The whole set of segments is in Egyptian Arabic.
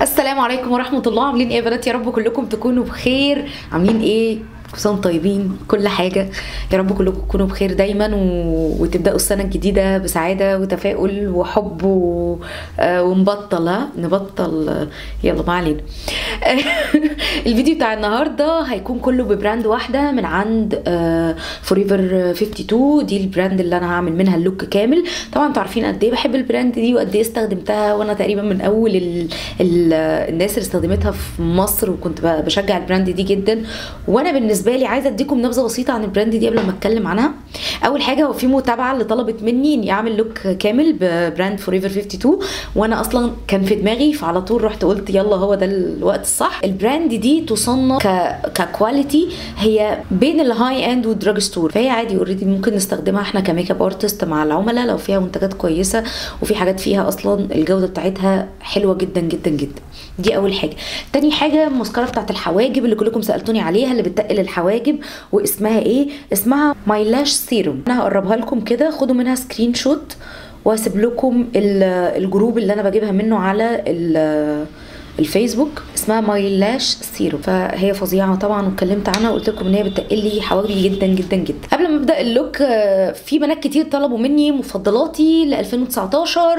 السلام عليكم ورحمة الله عاملين ايه يا بنات يا رب كلكم تكونوا بخير عاملين ايه كل سنة وانتم طيبين كل حاجة يا رب كلكم تكونوا بخير دايما و... وتبدأوا السنة الجديدة بسعادة وتفاؤل وحب و... آه، ونبطل ها نبطل آه، يلا ما علينا الفيديو بتاع النهاردة هيكون كله ببراند واحدة من عند فوريفر 52 دي البراند اللي انا هعمل منها اللوك كامل طبعا انتوا عارفين قد ايه بحب البراند دي وقد ايه استخدمتها وانا تقريبا من اول ال... ال... الناس اللي استخدمتها في مصر وكنت ب- بشجع البراند دي جدا وانا بالنسبه لي عايزه اديكم نبذه بسيطه عن البراند دي قبل ما اتكلم عنها اول حاجه هو في متابعه اللي طلبت مني اني اعمل لوك كامل ببراند فوريفر 52 وانا اصلا كان في دماغي فعلى طول رحت قلت يلا هو ده الوقت الصح البراند دي تصنف ك ككواليتي هي بين الهاي اند والدراج ستور فهي عادي اوريدي ممكن نستخدمها احنا كميك اب ارتست مع العملاء لو فيها منتجات كويسه وفي حاجات فيها اصلا الجوده بتاعتها حلوه جدا جدا جدا دي اول حاجه تاني حاجه المسكره بتاعت الحواجب اللي كلكم سالتوني عليها اللي بتقل الحواجب واسمها ايه اسمها ماي لاش سيروم انا هقربها لكم كده خدوا منها سكرين شوت واسيب لكم ال- الجروب اللي انا بجيبها منه على ال- الفيسبوك اسمها ماي لاش سيروم فهي فظيعه طبعا واتكلمت عنها وقلت لكم ان هي بتقل لي حواجبي جدا جدا جدا قبل ما ابدا اللوك آه، في بنات كتير طلبوا مني مفضلاتي ل 2019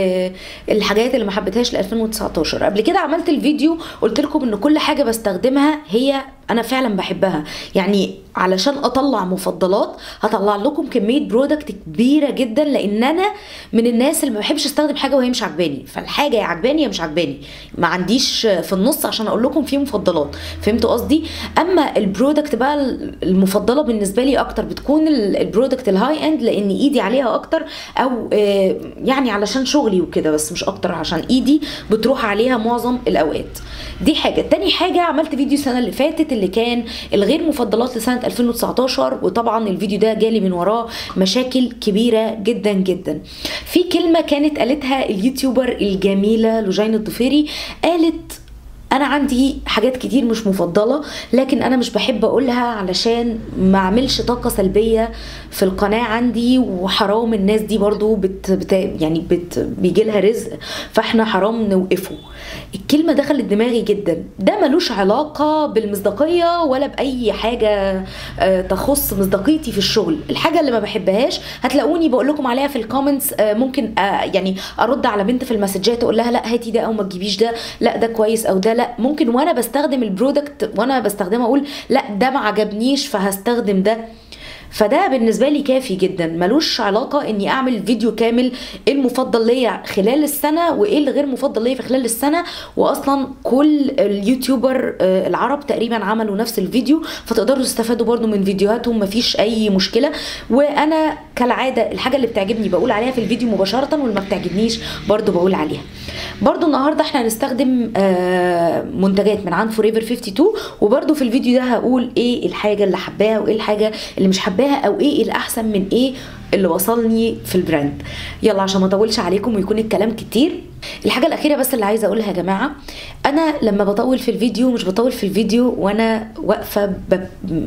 والحاجات اللي ما حبيتهاش ل 2019 قبل كده عملت الفيديو قلت لكم ان كل حاجه بستخدمها هي انا فعلا بحبها يعني علشان اطلع مفضلات هطلع لكم كميه برودكت كبيره جدا لان انا من الناس اللي ما بحبش استخدم حاجه وهي مش عجباني فالحاجه يا عجباني يا مش عجباني ما عنديش في النص عشان اقول لكم في مفضلات فهمتوا قصدي اما البرودكت بقى المفضله بالنسبه لي اكتر بتكون ال- البرودكت الهاي اند لان ايدي عليها اكتر او آه، يعني علشان شغلي وكده بس مش اكتر عشان ايدي بتروح عليها معظم الاوقات دي حاجه تاني حاجه عملت فيديو السنه اللي فاتت اللي كان الغير مفضلات لسنه 2019 وطبعا الفيديو ده جالي من وراه مشاكل كبيره جدا جدا في كلمه كانت قالتها اليوتيوبر الجميله لوجين الضفيري قالت انا عندي حاجات كتير مش مفضله لكن انا مش بحب اقولها علشان ما اعملش طاقه سلبيه في القناه عندي وحرام الناس دي برضو بت, بت يعني بت بيجي لها رزق فاحنا حرام نوقفه الكلمه دخلت دماغي جدا ده ملوش علاقه بالمصداقيه ولا باي حاجه آه، تخص مصداقيتي في الشغل الحاجه اللي ما بحبهاش هتلاقوني بقول لكم عليها في الكومنتس آه، ممكن آه، يعني ارد على بنت في المسجات اقول لها لا هاتي ده او ما تجيبيش ده لا ده كويس او ده لا ممكن وانا بستخدم البرودكت وانا بستخدمه اقول لا ده ما عجبنيش فهستخدم ده فده بالنسبه لي كافي جدا ملوش علاقه اني اعمل فيديو كامل ايه المفضل ليا خلال السنه وايه اللي غير مفضل ليا في خلال السنه واصلا كل اليوتيوبر آه، العرب تقريبا عملوا نفس الفيديو فتقدروا تستفادوا برضو من فيديوهاتهم مفيش اي مشكله وانا كالعاده الحاجه اللي بتعجبني بقول عليها في الفيديو مباشره واللي ما بتعجبنيش برضو بقول عليها برضو النهارده احنا هنستخدم آه، منتجات من عند فوريفر 52 وبرضو في الفيديو ده هقول ايه الحاجه اللي حباها وايه الحاجه اللي مش حباها او ايه الاحسن من ايه اللي وصلني في البراند يلا عشان ما اطولش عليكم ويكون الكلام كتير الحاجه الاخيره بس اللي عايزه اقولها يا جماعه انا لما بطول في الفيديو مش بطول في الفيديو وانا واقفه بب-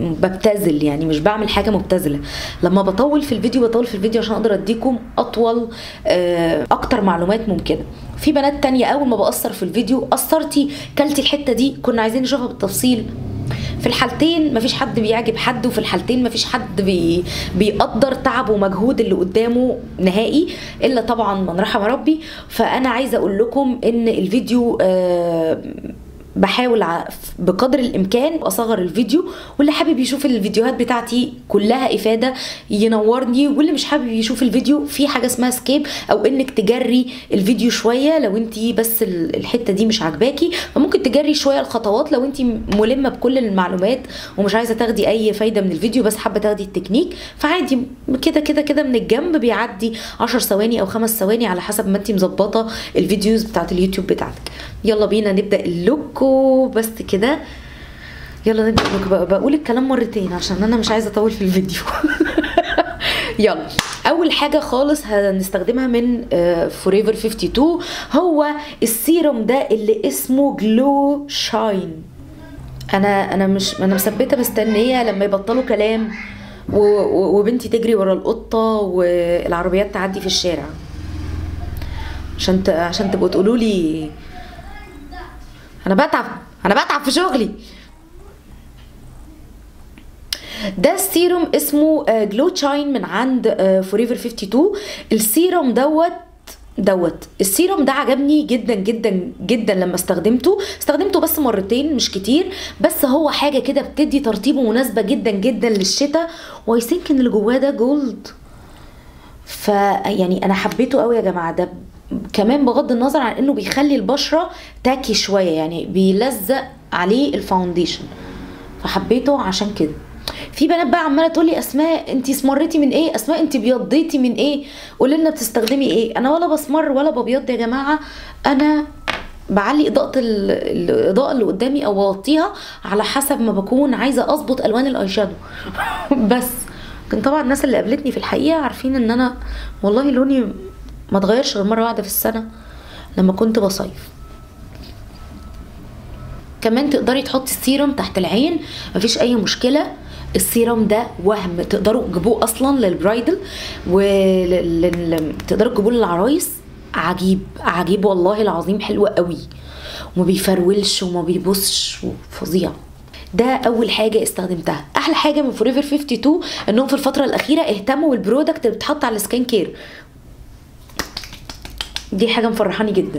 ببتذل يعني مش بعمل حاجه مبتذله لما بطول في الفيديو بطول في الفيديو عشان اقدر اديكم اطول آه، اكتر معلومات ممكنه في بنات تانية اول ما بقصر في الفيديو قصرتي كلتي الحته دي كنا عايزين نشوفها بالتفصيل في الحالتين مفيش حد بيعجب حد وفي الحالتين مفيش حد بي بيقدر تعب ومجهود اللي قدامه نهائي الا طبعا من رحم ربي فانا عايزه اقول لكم ان الفيديو آه بحاول ع- بقدر الامكان اصغر الفيديو واللي حابب يشوف الفيديوهات بتاعتي كلها افاده ينورني واللي مش حابب يشوف الفيديو في حاجه اسمها سكيب او انك تجري الفيديو شويه لو انت بس ال- الحته دي مش عاجباكي فممكن تجري شويه الخطوات لو انت ملمه بكل المعلومات ومش عايزه تاخدي اي فايده من الفيديو بس حابه تاخدي التكنيك فعادي كده كده كده من الجنب بيعدي 10 ثواني او 5 ثواني على حسب ما انت مظبطه الفيديوز بتاعت اليوتيوب بتاعتك يلا بينا نبدا اللوك وبس كده يلا نبدا اللوك بقى بقول الكلام مرتين عشان انا مش عايزه اطول في الفيديو يلا اول حاجه خالص هنستخدمها من فوريفر 52 هو السيروم ده اللي اسمه جلو شاين انا انا مش انا مثبته مستنيه لما يبطلوا كلام و- و- وبنتي تجري ورا القطه والعربيات تعدي في الشارع عشان ت... عشان تبقوا تقولوا لي انا بتعب انا بتعب في شغلي ده السيروم اسمه جلو تشاين من عند فوريفر 52 السيروم دوت دوت السيروم ده عجبني جدا جدا جدا لما استخدمته استخدمته بس مرتين مش كتير بس هو حاجه كده بتدي ترطيبه مناسبه جدا جدا للشتاء واي ثينك ان اللي جواه ده جولد ف يعني انا حبيته قوي يا جماعه ده كمان بغض النظر عن انه بيخلي البشره تاكي شويه يعني بيلزق عليه الفاونديشن فحبيته عشان كده في بنات بقى عماله تقول لي اسماء انت اسمرتي من ايه اسماء انت بيضيتي من ايه قولي لنا بتستخدمي ايه انا ولا بسمر ولا ببيض يا جماعه انا بعلي اضاءه الاضاءه اللي قدامي او بوطيها على حسب ما بكون عايزه اظبط الوان الاي شادو بس لكن طبعا الناس اللي قابلتني في الحقيقه عارفين ان انا والله لوني ما اتغيرش غير مره واحده في السنه لما كنت بصيف كمان تقدري تحطي السيروم تحت العين مفيش اي مشكله السيرم ده وهم تقدروا تجيبوه اصلا للبرايدل وتقدروا تجيبوه للعرايس عجيب عجيب والله العظيم حلو قوي وما بيفرولش وما بيبصش فظيع ده اول حاجه استخدمتها احلى حاجه من فوريفر 52 انهم في الفتره الاخيره اهتموا بالبرودكت اللي بتحط على السكين كير دي حاجه مفرحاني جدا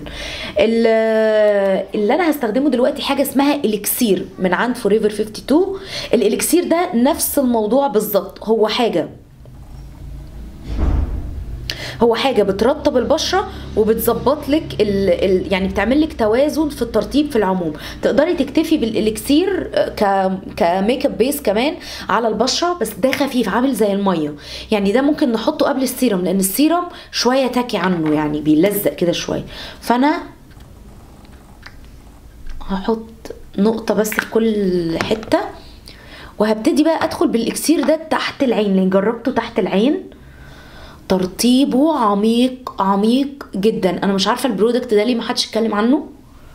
اللي انا هستخدمه دلوقتي حاجه اسمها اليكسير من عند فوريفر 52 الاليكسير ده نفس الموضوع بالظبط هو حاجه هو حاجه بترطب البشره وبتظبط لك ال ال يعني بتعمل لك توازن في الترطيب في العموم تقدري تكتفي بالاليكسير ك كميك اب بيس كمان على البشره بس ده خفيف عامل زي الميه يعني ده ممكن نحطه قبل السيرم لان السيرم شويه تاكي عنه يعني بيلزق كده شويه فانا هحط نقطه بس في كل حته وهبتدي بقى ادخل بالاكسير ده تحت العين لان جربته تحت العين ترطيبه عميق عميق جدا انا مش عارفه البرودكت ده ليه ما حدش اتكلم عنه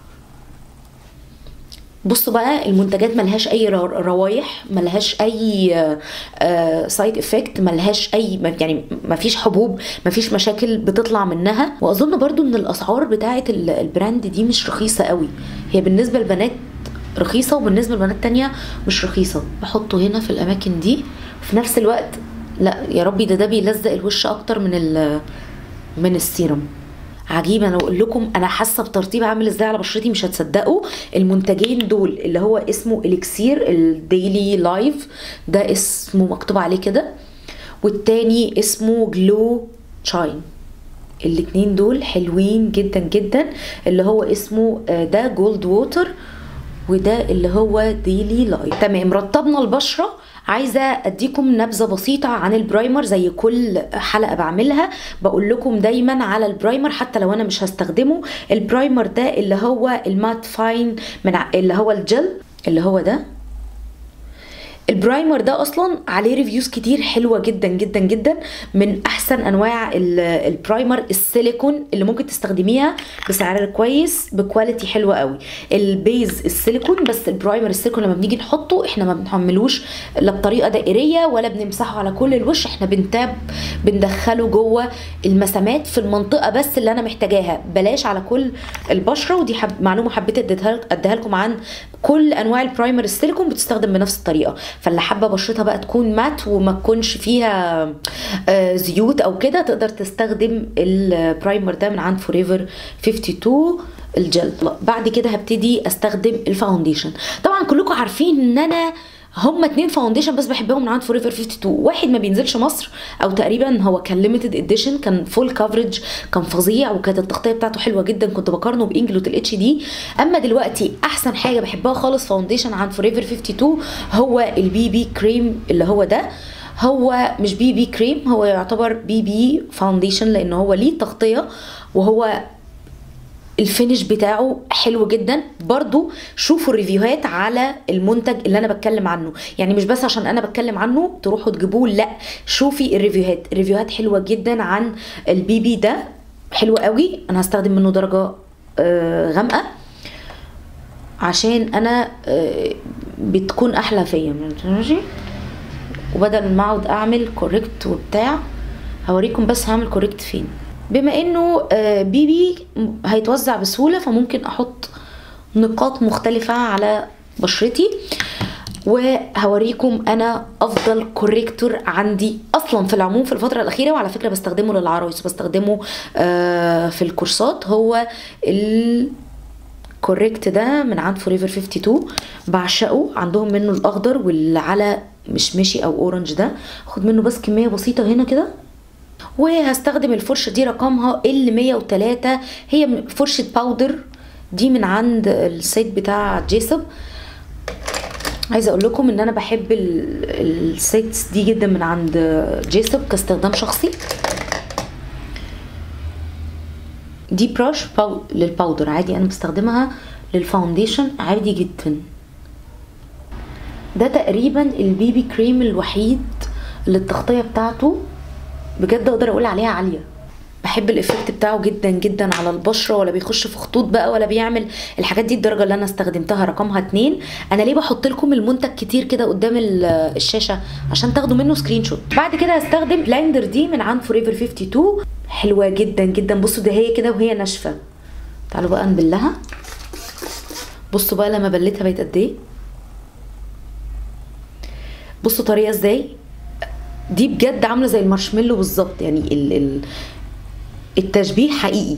بصوا بقى المنتجات ملهاش اي روايح ملهاش اي سايد افكت ملهاش اي يعني مفيش حبوب مفيش مشاكل بتطلع منها واظن برضو ان الاسعار بتاعه البراند دي مش رخيصه قوي هي بالنسبه للبنات رخيصه وبالنسبه لبنات تانية مش رخيصه بحطه هنا في الاماكن دي وفي نفس الوقت لا يا ربي ده ده بيلزق الوش اكتر من ال من السيروم عجيب انا اقول لكم انا حاسه بترطيب عامل ازاي على بشرتي مش هتصدقوا المنتجين دول اللي هو اسمه اليكسير الديلي لايف ده اسمه مكتوب عليه كده والتاني اسمه جلو تشاين الاتنين دول حلوين جدا جدا اللي هو اسمه ده جولد ووتر وده اللي هو ديلي لايف تمام رطبنا البشره عايزه اديكم نبذه بسيطه عن البرايمر زي كل حلقه بعملها بقول لكم دايما على البرايمر حتى لو انا مش هستخدمه البرايمر ده اللي هو المات فاين من اللي هو الجل اللي هو ده البرايمر ده اصلا عليه ريفيوز كتير حلوه جدا جدا جدا من احسن انواع البرايمر السيليكون اللي ممكن تستخدميها بسعر كويس بكواليتي حلوه قوي البيز السيليكون بس البرايمر السيليكون لما بنيجي نحطه احنا ما بنحملوش لا بطريقه دائريه ولا بنمسحه على كل الوش احنا بنتاب بندخله جوه المسامات في المنطقه بس اللي انا محتاجاها بلاش على كل البشره ودي حب معلومه حبيت اديها لكم عن كل انواع البرايمر السيليكون بتستخدم بنفس الطريقه فاللي حابه بشرتها بقى تكون مات وما تكونش فيها زيوت او كده تقدر تستخدم البرايمر ده من عند فوريفر 52 الجل بعد كده هبتدي استخدم الفاونديشن طبعا كلكم عارفين ان انا هما اتنين فاونديشن بس بحبهم من عند فوريفر 52 واحد ما بينزلش مصر او تقريبا هو كان ليميتد اديشن كان فول كفرج كان فظيع وكانت التغطيه بتاعته حلوه جدا كنت بقارنه بانجلوت الاتش دي اما دلوقتي احسن حاجه بحبها خالص فاونديشن عند فوريفر 52 هو البي بي كريم اللي هو ده هو مش بي بي كريم هو يعتبر بي بي فاونديشن لان هو ليه تغطيه وهو الفينش بتاعه حلو جدا برضو شوفوا الريفيوهات على المنتج اللي انا بتكلم عنه يعني مش بس عشان انا بتكلم عنه تروحوا تجيبوه لا شوفي الريفيوهات الريفيوهات حلوه جدا عن البي بي ده حلو قوي انا هستخدم منه درجه آه غامقه عشان انا آه بتكون احلى فيا ماشي وبدل ما اقعد اعمل كوريكت وبتاع هوريكم بس هعمل كوريكت فين بما انه بي بي هيتوزع بسهوله فممكن احط نقاط مختلفة على بشرتي وهوريكم انا افضل كوريكتور عندي اصلا في العموم في الفتره الاخيره وعلى فكره بستخدمه للعرايس بستخدمه آه في الكورسات هو الكوريكت ده من عند فوريفر 52 بعشقه عندهم منه الاخضر واللي على مشمشي او اورنج ده خد منه بس كميه بسيطه هنا كده وهستخدم الفرشه دي رقمها ال 103 هي فرشه باودر دي من عند السيت بتاع جيسب عايزه اقول لكم ان انا بحب السيتس دي جدا من عند جيسب كاستخدام شخصي دي براش باو للباودر عادي انا بستخدمها للفاونديشن عادي جدا ده تقريبا البيبي كريم الوحيد اللي التغطيه بتاعته بجد اقدر اقول عليها عاليه بحب الايفكت بتاعه جدا جدا على البشره ولا بيخش في خطوط بقى ولا بيعمل الحاجات دي الدرجه اللي انا استخدمتها رقمها اتنين انا ليه بحط لكم المنتج كتير كده قدام الشاشه عشان تاخدوا منه سكرين شوت بعد كده هستخدم بلاندر دي من عند فوريفر 52 حلوه جدا جدا بصوا ده هي كده وهي ناشفه تعالوا بقى نبلها بصوا بقى لما بلتها بقت قد ايه بصوا طريقه ازاي دي بجد عامله زي المارشميلو بالظبط يعني ال ال التشبيه حقيقي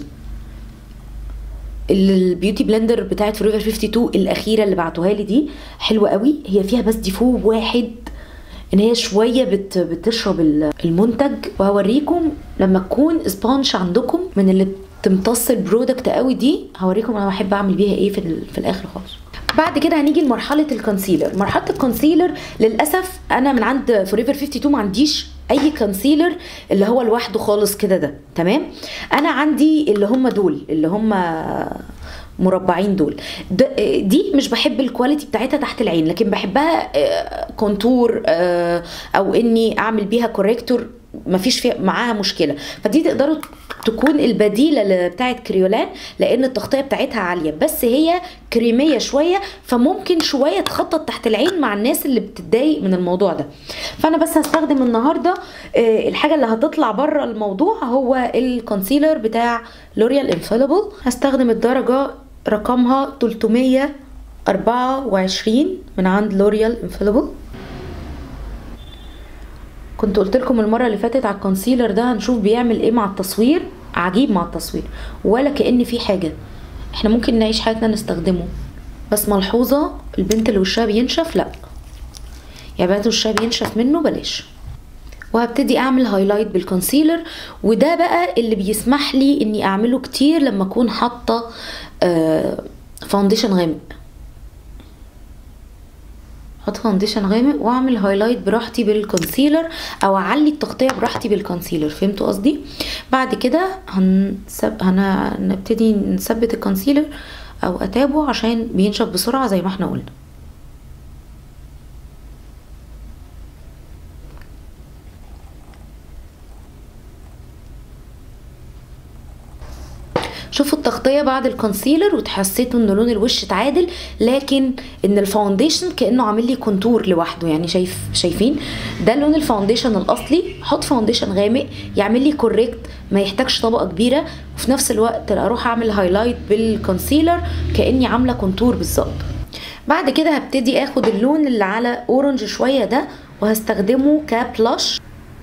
البيوتي بلندر بتاعت فوريفر 52 الاخيره اللي بعتوها لي دي حلوه قوي هي فيها بس ديفو واحد ان هي شويه بت بتشرب المنتج وهوريكم لما تكون سبونج عندكم من اللي بتمتص البرودكت قوي دي هوريكم انا بحب اعمل بيها ايه في, في الاخر خالص بعد كده هنيجي لمرحله الكونسيلر مرحله الكونسيلر للاسف انا من عند فوريفر 52 ما عنديش اي كونسيلر اللي هو لوحده خالص كده ده تمام انا عندي اللي هم دول اللي هم مربعين دول دي مش بحب الكواليتي بتاعتها تحت العين لكن بحبها كونتور او اني اعمل بيها كوريكتور مفيش فيها معاها مشكله فدي تقدروا تكون البديله بتاعت كريولان لان التغطيه بتاعتها عاليه بس هي كريميه شويه فممكن شويه تخطط تحت العين مع الناس اللي بتتضايق من الموضوع ده فانا بس هستخدم النهارده الحاجه اللي هتطلع بره الموضوع هو الكونسيلر بتاع لوريال انفاليبل هستخدم الدرجه رقمها 324 من عند لوريال انفاليبل كنت قلت لكم المره اللي فاتت على الكونسيلر ده هنشوف بيعمل ايه مع التصوير عجيب مع التصوير ولا كان في حاجه احنا ممكن نعيش حياتنا نستخدمه بس ملحوظه البنت اللي وشها بينشف لا يا بنت وشها بينشف منه بلاش وهبتدي اعمل هايلايت بالكونسيلر وده بقى اللي بيسمح لي اني اعمله كتير لما اكون حاطه آه فاونديشن غامق احط فاونديشن غامق واعمل هايلايت براحتي بالكونسيلر او اعلي التغطيه براحتي بالكونسيلر فهمتوا قصدي بعد كده هنسب... هنبتدي نثبت الكونسيلر او اتابه عشان بينشف بسرعه زي ما احنا قلنا شوفوا التغطيه بعد الكونسيلر وتحسيتوا ان لون الوش اتعادل لكن ان الفاونديشن كانه عامل لي كونتور لوحده يعني شايف شايفين ده لون الفاونديشن الاصلي حط فاونديشن غامق يعمل لي كوريكت ما يحتاجش طبقه كبيره وفي نفس الوقت اروح اعمل هايلايت بالكونسيلر كاني عامله كونتور بالظبط بعد كده هبتدي اخد اللون اللي على اورنج شويه ده وهستخدمه كبلاش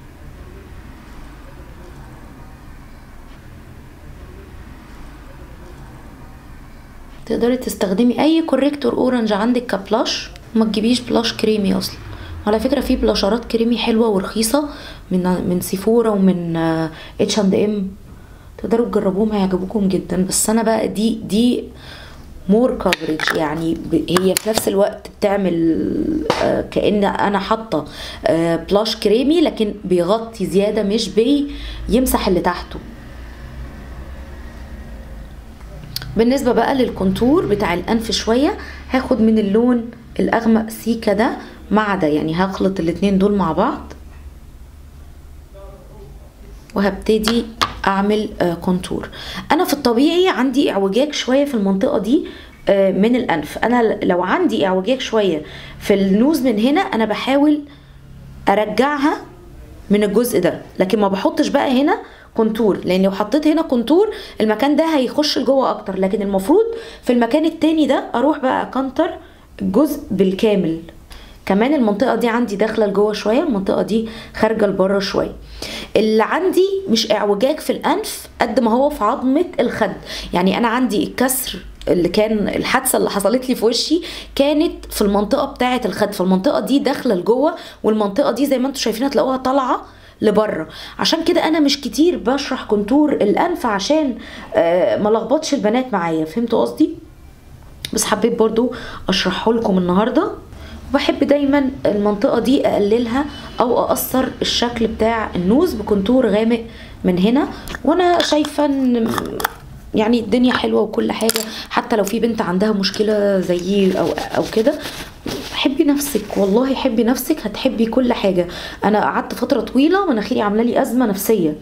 تقدري تستخدمي اي كوريكتور اورنج عندك كبلاش وما تجيبيش بلاش كريمي اصلا على فكره في بلاشرات كريمي حلوه ورخيصه من من سيفورا ومن اتش اند ام تقدروا تجربوهم هيعجبوكم جدا بس انا بقى دي دي مور كفرج يعني هي في نفس الوقت بتعمل كان انا حاطه بلاش كريمي لكن بيغطي زياده مش بيمسح اللي تحته بالنسبة بقى للكونتور بتاع الأنف شوية هاخد من اللون الأغمق سيكا ده مع ده يعني هخلط الاتنين دول مع بعض وهبتدي أعمل كونتور أنا في الطبيعي عندي اعوجاج شوية في المنطقة دي من الأنف أنا لو عندي اعوجاج شوية في النوز من هنا أنا بحاول أرجعها من الجزء ده لكن ما بحطش بقى هنا كونتور لان لو حطيت هنا كونتور المكان ده هيخش لجوه اكتر لكن المفروض في المكان التاني ده اروح بقى اكنتر الجزء بالكامل كمان المنطقه دي عندي داخله لجوه شويه المنطقه دي خارجه لبره شويه اللي عندي مش اعوجاج في الانف قد ما هو في عظمه الخد يعني انا عندي الكسر اللي كان الحادثه اللي حصلت لي في وشي كانت في المنطقه بتاعه الخد فالمنطقه دي داخله لجوه والمنطقه دي زي ما انتم شايفين هتلاقوها طالعه لبره عشان كده انا مش كتير بشرح كونتور الانف عشان آه ما لخبطش البنات معايا فهمتوا قصدي بس حبيت برضو اشرحه لكم النهارده وبحب دايما المنطقه دي اقللها او اقصر الشكل بتاع النوز بكونتور غامق من هنا وانا شايفه ان يعني الدنيا حلوه وكل حاجه حتى لو في بنت عندها مشكله زيي او او كده حبي نفسك والله حبي نفسك هتحبي كل حاجه انا قعدت فتره طويله مناخيري عامله لي ازمه نفسيه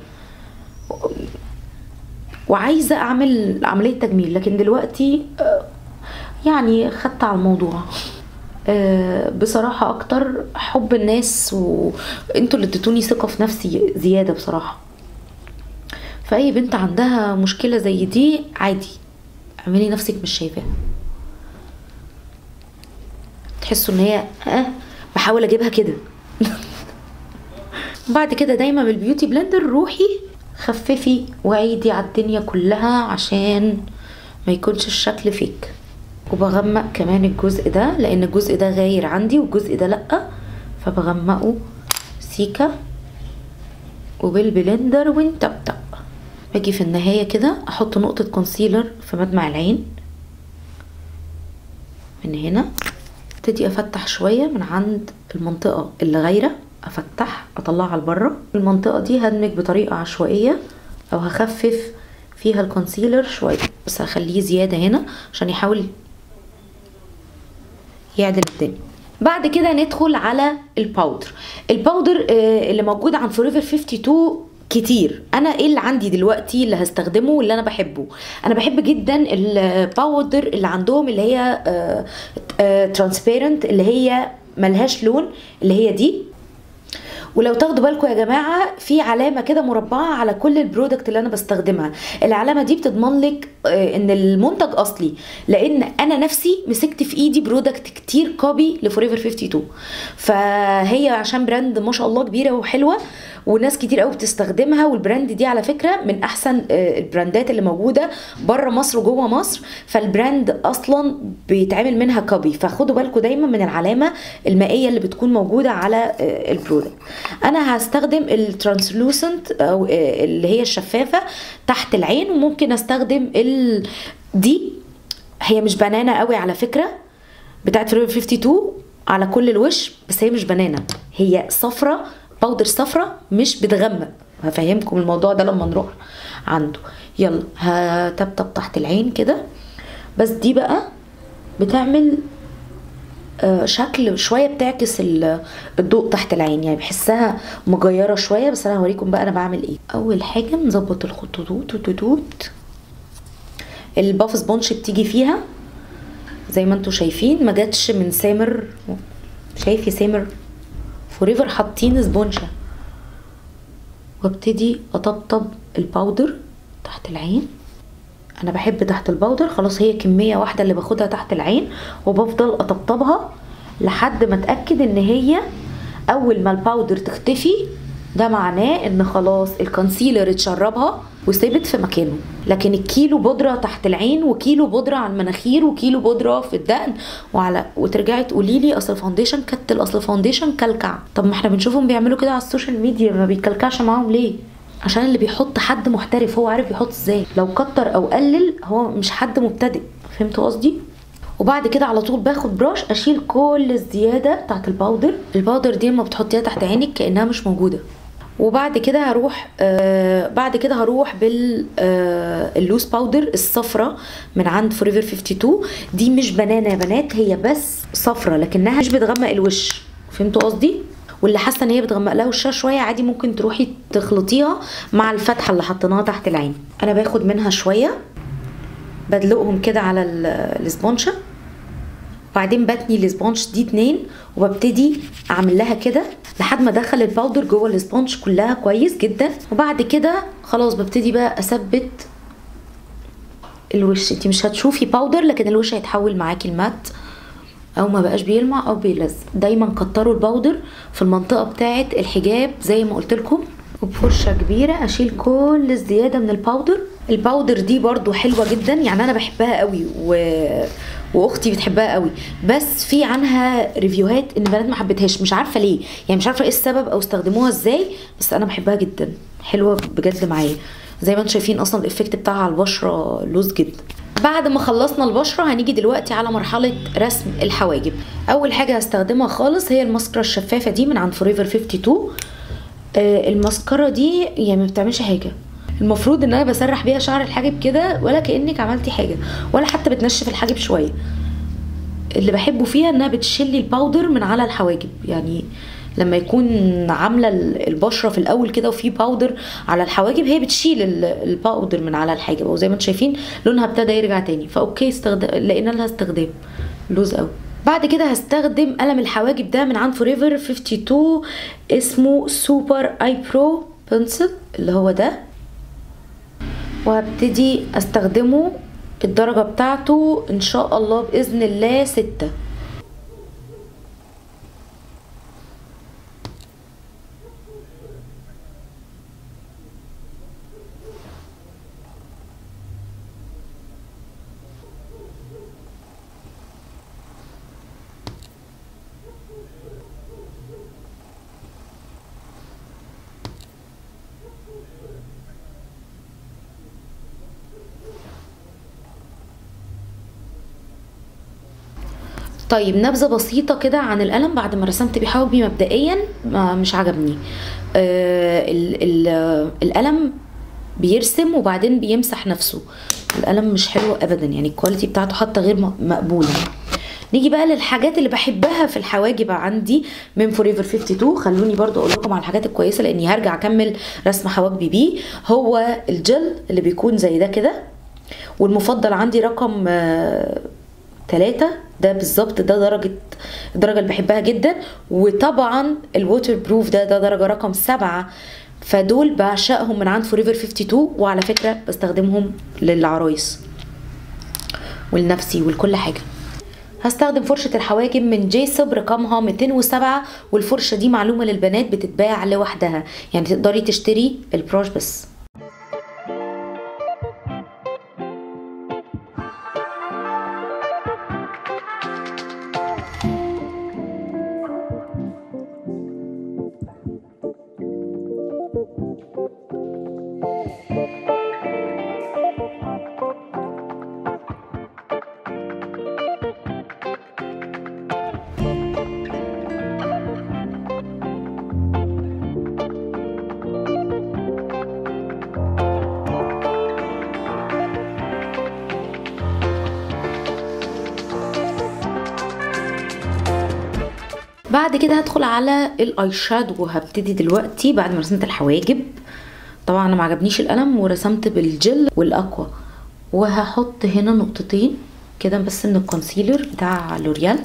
وعايزه اعمل عمليه تجميل لكن دلوقتي يعني خدت على الموضوع بصراحه اكتر حب الناس وانتوا اللي اديتوني ثقه في نفسي زياده بصراحه فاي بنت عندها مشكله زي دي عادي اعملي نفسك مش شايفاها تحسوا ان هي اه بحاول اجيبها كده بعد كده دايما بالبيوتي بلندر روحي خففي وعيدي على الدنيا كلها عشان ما يكونش الشكل فيك وبغمق كمان الجزء ده لان الجزء ده غاير عندي والجزء ده لا فبغمقه سيكا وبالبلندر ونتبتب باجي في النهايه كده احط نقطه كونسيلر في مدمع العين من هنا ابتدي افتح شويه من عند المنطقه اللي غايره افتح اطلعها لبره المنطقه دي هدمج بطريقه عشوائيه او هخفف فيها الكونسيلر شويه بس هخليه زياده هنا عشان يحاول يعدل الدنيا بعد كده ندخل على الباودر الباودر اللي موجود عند فوريفر 52 كتير انا ايه اللي عندي دلوقتي اللي هستخدمه واللي انا بحبه انا بحب جدا الباودر اللي عندهم اللي هي ترانسبيرنت اللي هي ملهاش لون اللي هي دي ولو تاخدوا بالكم يا جماعه في علامه كده مربعه على كل البرودكت اللي انا بستخدمها العلامه دي بتضمن لك ان المنتج اصلي لان انا نفسي مسكت في ايدي برودكت كتير كوبي لفوريفر 52 فهي عشان براند ما شاء الله كبيره وحلوه وناس كتير قوي بتستخدمها والبراند دي على فكره من احسن البراندات اللي موجوده بره مصر وجوه مصر فالبراند اصلا بيتعمل منها كوبي فخدوا بالكم دايما من العلامه المائيه اللي بتكون موجوده على البرودكت انا هستخدم الترانسلوسنت او اللي هي الشفافه تحت العين وممكن استخدم ال دي هي مش بنانه قوي على فكره بتاعت فوريفر 52 على كل الوش بس هي مش بنانه هي صفرة باودر صفرة مش بتغمق هفهمكم الموضوع ده لما نروح عنده يلا هتبتب تحت العين كده بس دي بقى بتعمل شكل شويه بتعكس الضوء تحت العين يعني بحسها مجيره شويه بس انا هوريكم بقى انا بعمل ايه اول حاجه نظبط الخطوط توت الباف سبونش بتيجي فيها زي ما انتم شايفين ما جاتش من سامر شايف يا سامر فوريفر حاطين سبونشه وابتدي اطبطب الباودر تحت العين انا بحب تحت الباودر خلاص هي كميه واحده اللي باخدها تحت العين وبفضل اطبطبها لحد ما اتاكد ان هي اول ما الباودر تختفي ده معناه ان خلاص الكونسيلر اتشربها وثبت في مكانه لكن الكيلو بودره تحت العين وكيلو بودره على المناخير وكيلو بودره في الدقن وعلى وترجعي تقولي لي اصل الفاونديشن كتل اصل الفاونديشن كلكع طب ما احنا بنشوفهم بيعملوا كده على السوشيال ميديا ما بيكلكعش معاهم ليه عشان اللي بيحط حد محترف هو عارف يحط ازاي لو كتر او قلل هو مش حد مبتدئ فهمتوا قصدي وبعد كده على طول باخد براش اشيل كل الزياده بتاعت الباودر الباودر دي لما بتحطيها تحت عينك كانها مش موجوده وبعد كده هروح آه بعد كده هروح بال آه اللوز باودر الصفرة من عند فوريفر 52 دي مش بنانه يا بنات هي بس صفرة لكنها مش بتغمق الوش فهمتوا قصدي واللي حاسه ان هي بتغمق لها وشها شويه عادي ممكن تروحي تخلطيها مع الفتحه اللي حطيناها تحت العين انا باخد منها شويه بدلقهم كده على الاسبونشه وبعدين بتني السبونج دي اتنين وببتدي اعمل لها كده لحد ما ادخل الباودر جوه السبونج كلها كويس جدا وبعد كده خلاص ببتدي بقى اثبت الوش انتي مش هتشوفي باودر لكن الوش هيتحول معاكي المات او ما بقاش بيلمع او بيلزق دايما كتروا الباودر في المنطقه بتاعه الحجاب زي ما قلت لكم وبفرشه كبيره اشيل كل الزياده من الباودر الباودر دي برضو حلوه جدا يعني انا بحبها قوي و... واختي بتحبها قوي بس في عنها ريفيوهات ان البنات ما حبتهاش مش عارفه ليه يعني مش عارفه ايه السبب او استخدموها ازاي بس انا بحبها جدا حلوه بجد معايا زي ما انتم شايفين اصلا الايفكت بتاعها على البشره لوز جدا بعد ما خلصنا البشره هنيجي دلوقتي على مرحله رسم الحواجب اول حاجه هستخدمها خالص هي الماسكارا الشفافه دي من عند فوريفر 52 آه الماسكارا دي يعني ما بتعملش حاجه المفروض ان انا بسرح بيها شعر الحاجب كده ولا كانك عملتي حاجه ولا حتى بتنشف الحاجب شويه اللي بحبه فيها انها بتشيل الباودر من على الحواجب يعني لما يكون عامله البشره في الاول كده وفي باودر على الحواجب هي بتشيل الباودر من على الحاجب وزي ما انتم شايفين لونها ابتدى يرجع تاني فاوكي استخدم لقينا لها استخدام لوز قوي بعد كده هستخدم قلم الحواجب ده من عند فوريفر 52 اسمه سوبر اي برو بنسل اللي هو ده وهبتدي استخدمه الدرجة بتاعته ان شاء الله باذن الله ستة طيب نبذه بسيطه كده عن القلم بعد ما رسمت بيه حواجبي مبدئيا مش عجبني آه ال ال القلم بيرسم وبعدين بيمسح نفسه القلم مش حلو ابدا يعني الكواليتي بتاعته حتى غير مقبوله نيجي بقى للحاجات اللي بحبها في الحواجب عندي من فوريفر 52 خلوني برضو اقول لكم على الحاجات الكويسه لاني هرجع اكمل رسم حواجبي بيه هو الجل اللي بيكون زي ده كده والمفضل عندي رقم آه ثلاثة ده بالظبط ده درجة الدرجة اللي بحبها جدا وطبعا الووتر بروف ده ده درجة رقم سبعة فدول بعشقهم من عند فوريفر 52 وعلى فكرة بستخدمهم للعرايس ولنفسي ولكل حاجة هستخدم فرشة الحواجب من جيسب رقمها 207 والفرشة دي معلومة للبنات بتتباع لوحدها يعني تقدري تشتري البروش بس بعد كده هدخل على الاي شادو وهبتدي دلوقتي بعد ما رسمت الحواجب طبعا انا ما عجبنيش القلم ورسمت بالجل والاقوى وهحط هنا نقطتين كده بس من الكونسيلر بتاع لوريال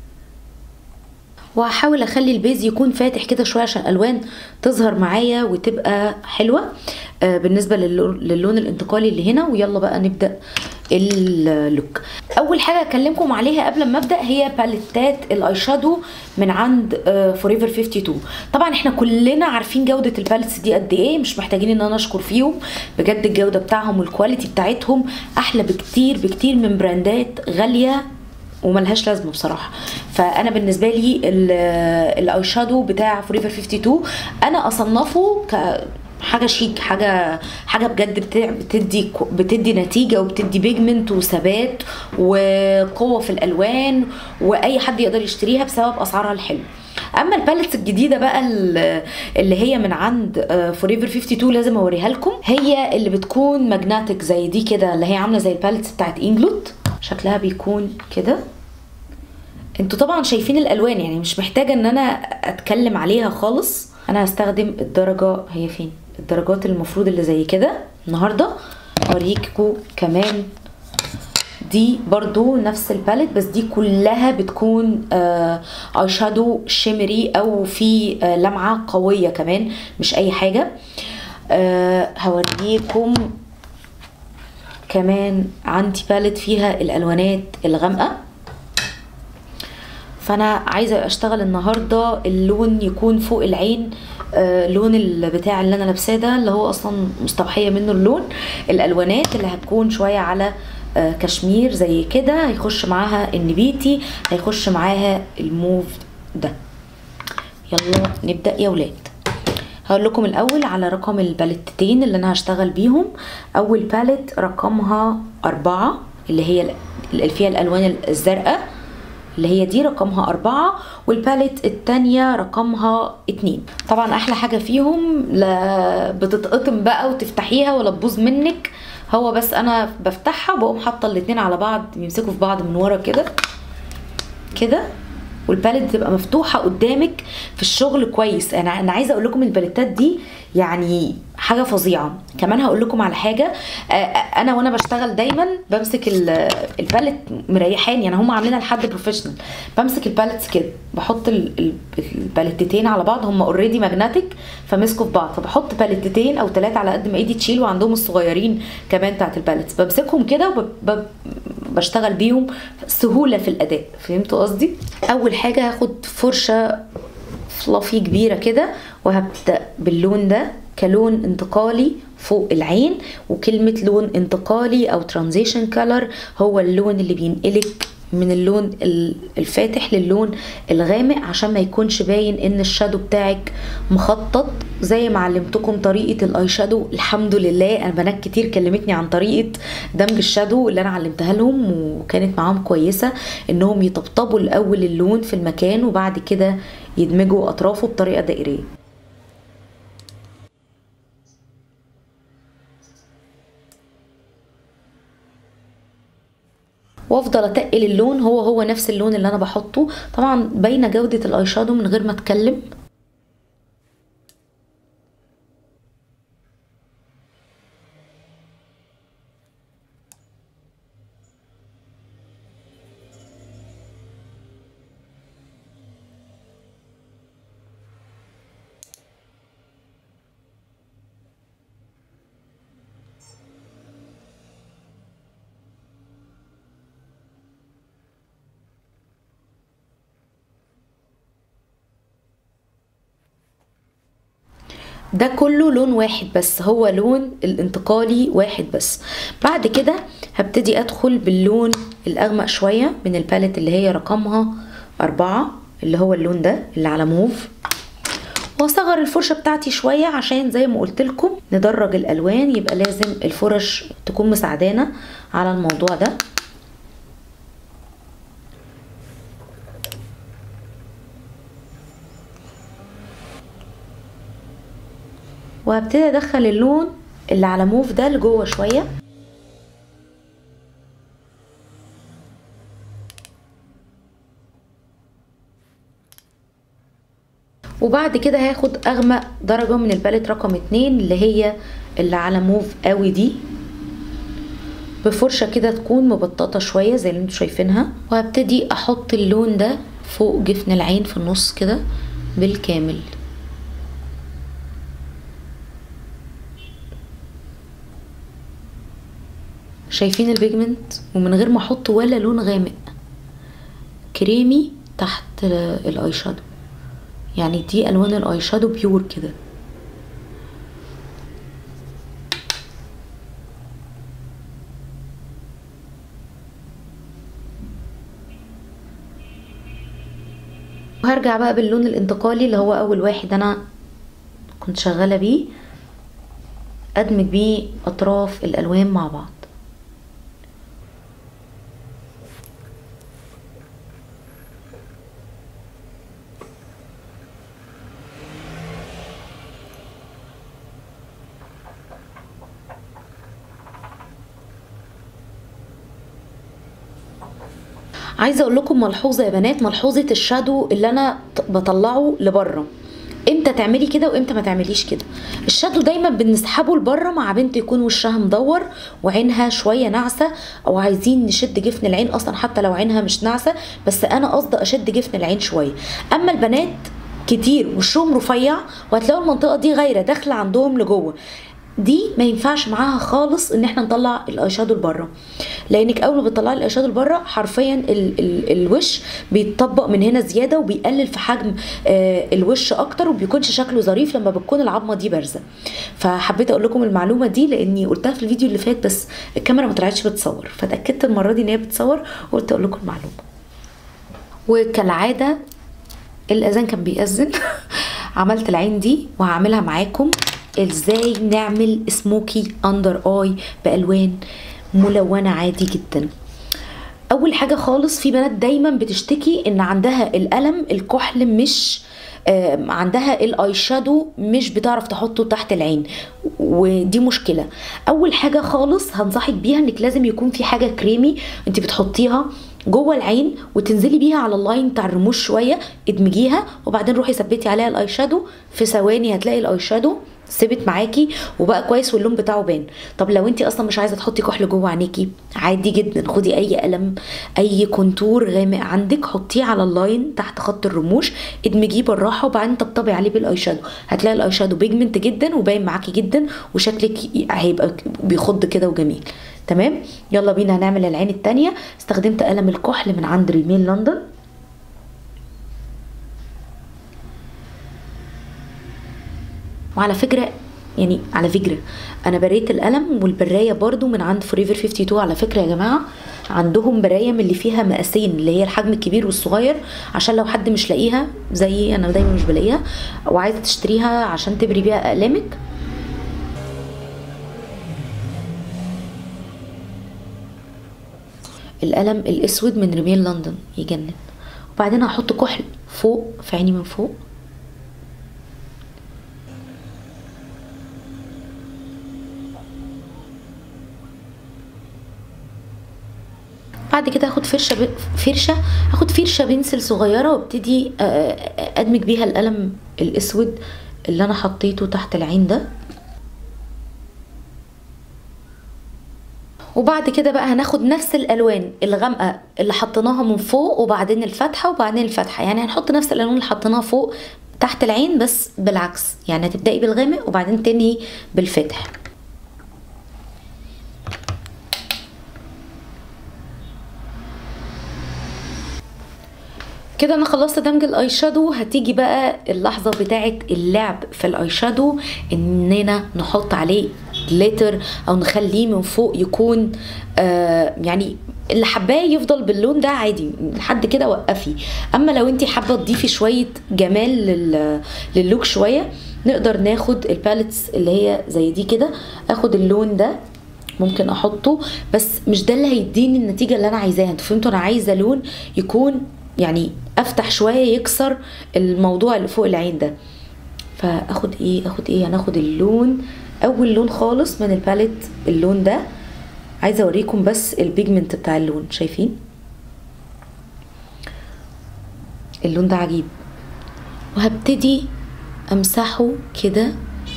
وهحاول اخلي البيز يكون فاتح كده شويه عشان الالوان تظهر معايا وتبقى حلوه آه بالنسبه للون الانتقالي اللي هنا ويلا بقى نبدا اللوك اول حاجه اكلمكم عليها قبل ما ابدا هي باليتات الاي شادو من عند فوريفر 52 طبعا احنا كلنا عارفين جوده الباليتس دي قد ايه مش محتاجين ان انا اشكر فيهم بجد الجوده بتاعهم والكواليتي بتاعتهم احلى بكتير بكتير من براندات غاليه وملهاش لازمه بصراحه فانا بالنسبه لي الاي شادو بتاع فوريفر 52 انا اصنفه ك حاجه شيك حاجه حاجه بجد بتدي بتدي نتيجه وبتدي بيجمنت وثبات وقوه في الالوان واي حد يقدر يشتريها بسبب اسعارها الحلوه اما الباليتس الجديده بقى اللي هي من عند فوريفر 52 لازم اوريها لكم هي اللي بتكون ماجناتيك زي دي كده اللي هي عامله زي الباليتس بتاعت انجلوت شكلها بيكون كده انتوا طبعا شايفين الالوان يعني مش محتاجه ان انا اتكلم عليها خالص انا هستخدم الدرجه هي فين الدرجات المفروض اللي زي كده النهارده اوريكم كمان دي برضو نفس الباليت بس دي كلها بتكون آه اي شادو شيمري او في آه لمعه قويه كمان مش اي حاجه آه هوريكم كمان عندي باليت فيها الالوانات الغامقه فانا عايزه اشتغل النهارده اللون يكون فوق العين آه لون بتاع اللي انا لابساه ده اللي هو اصلا مستوحيه منه اللون الالوانات اللي هتكون شويه على آه كشمير زي كده هيخش معاها النبيتي هيخش معاها الموف ده يلا نبدا يا ولاد هقول لكم الاول على رقم الباليتتين اللي انا هشتغل بيهم اول باليت رقمها أربعة اللي هي اللي فيها الالوان الزرقاء اللي هي دي رقمها أربعة والباليت التانية رقمها اتنين طبعا أحلى حاجة فيهم لا بتتقطم بقى وتفتحيها ولا تبوظ منك هو بس أنا بفتحها وبقوم حاطة الاتنين على بعض يمسكوا في بعض من ورا كده كده والباليت بتبقى مفتوحه قدامك في الشغل كويس انا انا عايزه اقول لكم الباليتات دي يعني حاجه فظيعه كمان هقول لكم على حاجه انا وانا بشتغل دايما بمسك الباليت مريحاني يعني هم عاملينها لحد بروفيشنال بمسك الباليتس كده بحط الباليتتين على بعض هم اوريدي ماجنتيك فمسكوا في بعض فبحط باليتتين او ثلاثه على قد ما ايدي تشيل وعندهم الصغيرين كمان بتاعت الباليتس بمسكهم كده وبشتغل بيهم سهوله في الاداء فهمتوا قصدي اول حاجه هاخد فرشه فلافي كبيره كده وهبدا باللون ده كلون انتقالي فوق العين وكلمة لون انتقالي أو ترانزيشن كولر هو اللون اللي بينقلك من اللون الفاتح للون الغامق عشان ما يكونش باين ان الشادو بتاعك مخطط زي ما علمتكم طريقة الاي شادو الحمد لله انا بنات كتير كلمتني عن طريقة دمج الشادو اللي انا علمتها لهم وكانت معاهم كويسة انهم يطبطبوا الاول اللون في المكان وبعد كده يدمجوا اطرافه بطريقة دائرية وافضل اتقل اللون هو هو نفس اللون اللي انا بحطه طبعا باينه جوده الاي شادو من غير ما اتكلم ده كله لون واحد بس هو لون الانتقالي واحد بس بعد كده هبتدي ادخل باللون الاغمق شوية من الباليت اللي هي رقمها أربعة اللي هو اللون ده اللي على موف واصغر الفرشة بتاعتي شوية عشان زي ما قلت لكم ندرج الالوان يبقى لازم الفرش تكون مساعدانا على الموضوع ده وهبتدي ادخل اللون اللي على موف ده لجوه شويه وبعد كده هاخد اغمق درجه من الباليت رقم اتنين اللي هي اللي على موف قوي دي بفرشه كده تكون مبططه شويه زي اللي انتوا شايفينها وهبتدي احط اللون ده فوق جفن العين في النص كده بالكامل شايفين البيجمنت ومن غير ما احط ولا لون غامق كريمي تحت الاي شادو يعني دي الوان الاي شادو بيور كده وهرجع بقى باللون الانتقالي اللي هو اول واحد انا كنت شغاله بيه ادمج بيه اطراف الالوان مع بعض عايزه اقول لكم ملحوظه يا بنات ملحوظه الشادو اللي انا بطلعه لبره امتى تعملي كده وامتى ما تعمليش كده الشادو دايما بنسحبه لبره مع بنت يكون وشها مدور وعينها شويه ناعسه او عايزين نشد جفن العين اصلا حتى لو عينها مش ناعسه بس انا قصدي اشد جفن العين شويه اما البنات كتير وشهم رفيع وهتلاقوا المنطقه دي غايره داخله عندهم لجوه دي ما ينفعش معاها خالص ان احنا نطلع الاي شادو لبره لانك اول ما بتطلعي الاي شادو لبره حرفيا ال ال الوش بيتطبق من هنا زياده وبيقلل في حجم آه الوش اكتر وبيكونش شكله ظريف لما بتكون العظمه دي بارزه فحبيت اقول لكم المعلومه دي لاني قلتها في الفيديو اللي فات بس الكاميرا ما طلعتش بتصور فتاكدت المره دي ان هي بتصور وقلت اقول لكم المعلومه وكالعاده الاذان كان بيأذن عملت العين دي وهعملها معاكم ازاي نعمل سموكي اندر اي بالوان ملونه عادي جدا اول حاجه خالص في بنات دايما بتشتكي ان عندها القلم الكحل مش آه عندها الاي شادو مش بتعرف تحطه تحت العين ودي مشكله اول حاجه خالص هنصحك بيها انك لازم يكون في حاجه كريمي انت بتحطيها جوه العين وتنزلي بيها على اللاين بتاع الرموش شويه ادمجيها وبعدين روحي ثبتي عليها الاي شادو في ثواني هتلاقي الاي شادو ثبت معاكي وبقى كويس واللون بتاعه بان طب لو انت اصلا مش عايزه تحطي كحل جوه عينيكي عادي جدا خدي اي قلم اي كونتور غامق عندك حطيه على اللاين تحت خط الرموش ادمجيه بالراحه وبعدين طبطبي عليه بالاي شادو هتلاقي الاي شادو بيجمنت جدا وباين معاكي جدا وشكلك هيبقى بيخض كده وجميل تمام يلا بينا هنعمل العين التانية استخدمت قلم الكحل من عند ريميل لندن وعلى فكره يعني على فكره انا بريت القلم والبرايه برضو من عند فوريفر 52 على فكره يا جماعه عندهم برايه من اللي فيها مقاسين اللي هي الحجم الكبير والصغير عشان لو حد مش لاقيها زي انا دايما مش بلاقيها وعايزه تشتريها عشان تبري بيها اقلامك القلم الاسود من ريميل لندن يجنن وبعدين هحط كحل فوق في عيني من فوق بعد كده هاخد فرشه ب... فرشه هاخد فرشه بنسل صغيره وابتدي ادمج بيها القلم الاسود اللي انا حطيته تحت العين ده وبعد كده بقى هناخد نفس الالوان الغامقه اللي حطيناها من فوق وبعدين الفاتحه وبعدين الفاتحه يعني هنحط نفس الالوان اللي حطيناها فوق تحت العين بس بالعكس يعني هتبداي بالغامق وبعدين تنهي بالفاتح كده انا خلصت دمج الاي شادو هتيجي بقى اللحظه بتاعه اللعب في الاي شادو اننا نحط عليه جليتر او نخليه من فوق يكون آه يعني اللي حباه يفضل باللون ده عادي لحد كده وقفي اما لو انت حابه تضيفي شويه جمال لل... للوك شويه نقدر ناخد الباليتس اللي هي زي دي كده اخد اللون ده ممكن احطه بس مش ده اللي هيديني النتيجه اللي انا عايزاها انتوا فهمتوا انا عايزه لون يكون يعني افتح شويه يكسر الموضوع اللي فوق العين ده فاخد ايه اخد ايه هناخد اللون اول لون خالص من الباليت اللون ده عايزه اوريكم بس البيجمنت بتاع اللون شايفين اللون ده عجيب وهبتدي امسحه كده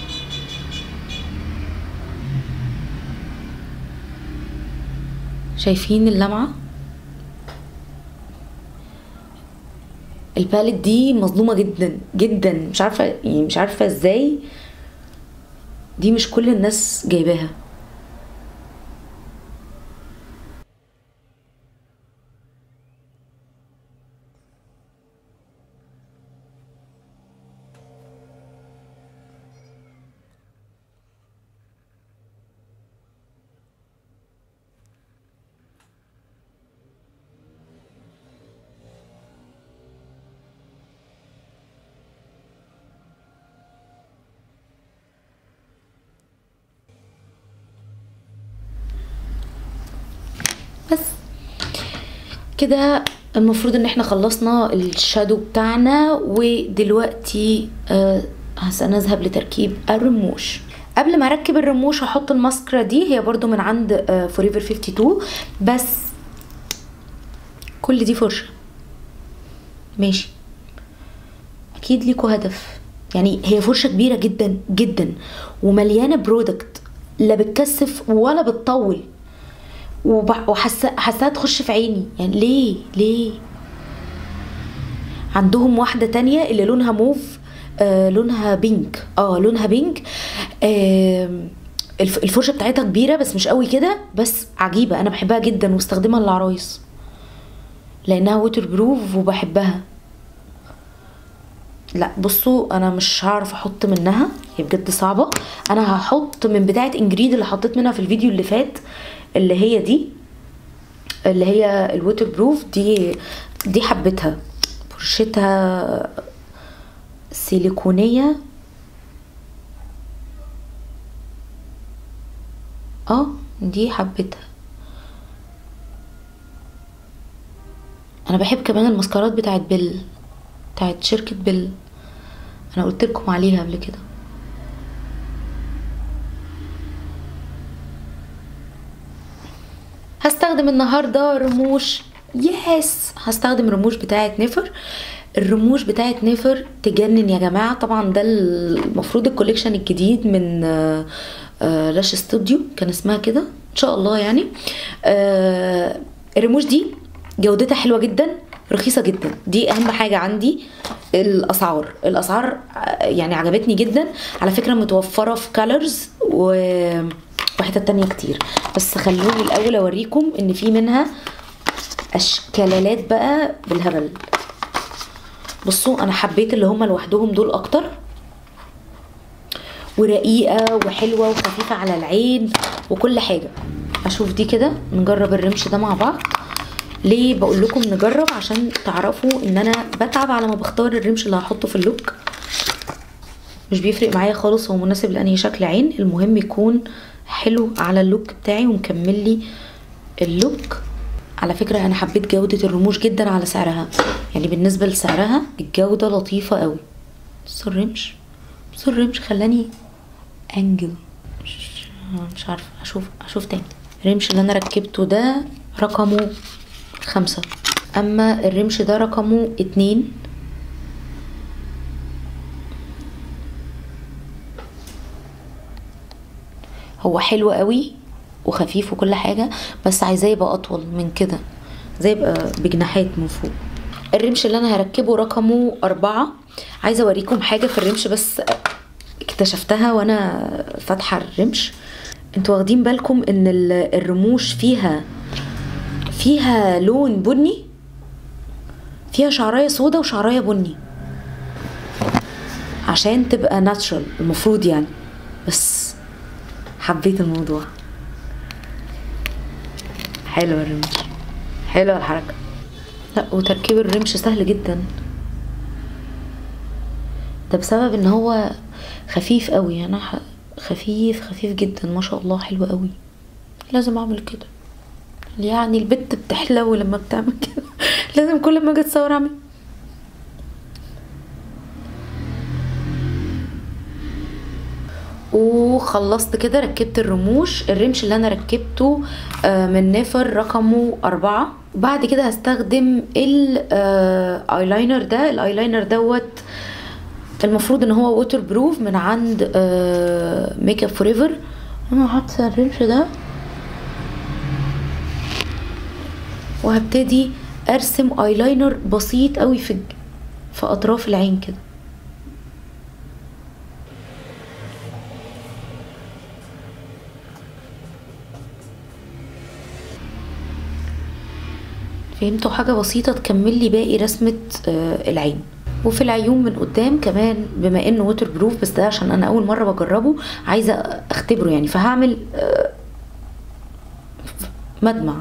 شايفين اللمعه الباليت دي مظلومه جدا جدا مش عارفه يعني مش عارفه ازاي دي مش كل الناس جايباها بس كده المفروض ان احنا خلصنا الشادو بتاعنا ودلوقتي آه هنذهب لتركيب الرموش قبل ما اركب الرموش هحط الماسكرا دي هي برضو من عند فوريفر 52 بس كل دي فرشه ماشي اكيد ليكوا هدف يعني هي فرشه كبيره جدا جدا ومليانه برودكت لا بتكثف ولا بتطول وب- وحاسه حاساها تخش في عيني يعني ليه ليه عندهم واحده تانية اللي لونها موف آه لونها بينك اه لونها بينك آه الف- الفرشه بتاعتها كبيره بس مش قوي كده بس عجيبه انا بحبها جدا واستخدمها للعرايس لانها ووتر بروف وبحبها لا بصوا انا مش هعرف احط منها هي بجد صعبه انا هحط من بتاعه انجريد اللي حطيت منها في الفيديو اللي فات اللي هي دي اللي هي الووتر بروف دي دي حبتها فرشتها سيليكونيه اه دي حبتها انا بحب كمان الماسكارات بتاعت بيل بتاعت شركة بيل انا قلت لكم عليها قبل كده هستخدم النهارده رموش يس هستخدم رموش بتاعت نفر الرموش بتاعت نفر تجنن يا جماعه طبعا ده المفروض الكوليكشن الجديد من آه، آه، لاش ستوديو كان اسمها كده ان شاء الله يعني آه، الرموش دي جودتها حلوه جدا رخيصه جدا دي اهم حاجه عندي الاسعار الاسعار آه، يعني عجبتني جدا على فكره متوفره في كالرز و وحتت تانية كتير بس خلوني الاول اوريكم ان في منها اشكالات بقى بالهبل بصوا انا حبيت اللي هما لوحدهم دول اكتر ورقيقه وحلوه وخفيفه على العين وكل حاجه اشوف دي كده نجرب الرمش ده مع بعض ليه بقول لكم نجرب عشان تعرفوا ان انا بتعب على ما بختار الرمش اللي هحطه في اللوك مش بيفرق معايا خالص هو مناسب لانهي شكل عين المهم يكون حلو على اللوك بتاعي ومكمل لي اللوك على فكرة انا حبيت جودة الرموش جدا على سعرها يعني بالنسبة لسعرها الجودة لطيفة قوي بص الرمش بص الرمش خلاني انجل مش, مش عارفة اشوف اشوف تاني الرمش اللي انا ركبته ده رقمه خمسة اما الرمش ده رقمه اتنين هو حلو قوي وخفيف وكل حاجة بس عايزاه يبقى أطول من كده زي يبقى بجناحات من فوق الرمش اللي أنا هركبه رقمه أربعة عايزة أوريكم حاجة في الرمش بس اكتشفتها وأنا فاتحة الرمش انتوا واخدين بالكم ان ال- الرموش فيها فيها لون بني فيها شعرايه سودا وشعرايه بني عشان تبقى ناتشرال المفروض يعني بس حبيت الموضوع حلو الرمش حلوه الحركه لا وتركيب الرمش سهل جدا ده بسبب ان هو خفيف قوي انا ح- خفيف خفيف جدا ما شاء الله حلو قوي لازم اعمل كده يعني البت بتحلو لما بتعمل كده لازم كل ما اجي اتصور اعمل وخلصت كده ركبت الرموش الرمش اللي انا ركبته آه، من نافر رقمه أربعة بعد كده هستخدم الايلاينر ده الايلاينر دوت المفروض ان هو ووتر بروف من عند ميك اب فوريفر انا حاطه الرمش ده وهبتدي ارسم ايلاينر بسيط قوي في في اطراف العين كده فهمتوا حاجة بسيطة تكمل لي باقي رسمة آه، العين وفي العيون من قدام كمان بما انه ووتر بروف بس ده عشان انا اول مرة بجربه عايزة اختبره يعني فهعمل آه، مدمع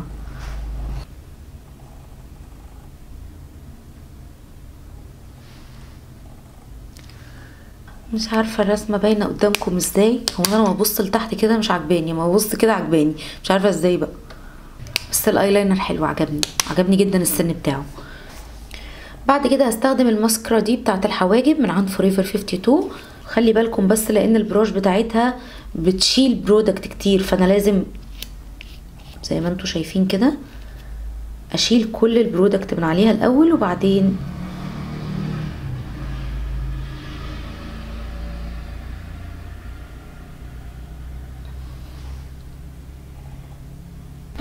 مش عارفة الرسمة باينة قدامكم ازاي هو انا لما ببص لتحت كده مش عجباني ما ببص كده عجباني مش عارفة ازاي بقى بس الايلاينر حلو عجبني عجبني جدا السن بتاعه بعد كده هستخدم الماسكرا دي بتاعه الحواجب من عند فوريفر 52 خلي بالكم بس لان البروش بتاعتها بتشيل برودكت كتير فانا لازم زي ما انتوا شايفين كده اشيل كل البرودكت من عليها الاول وبعدين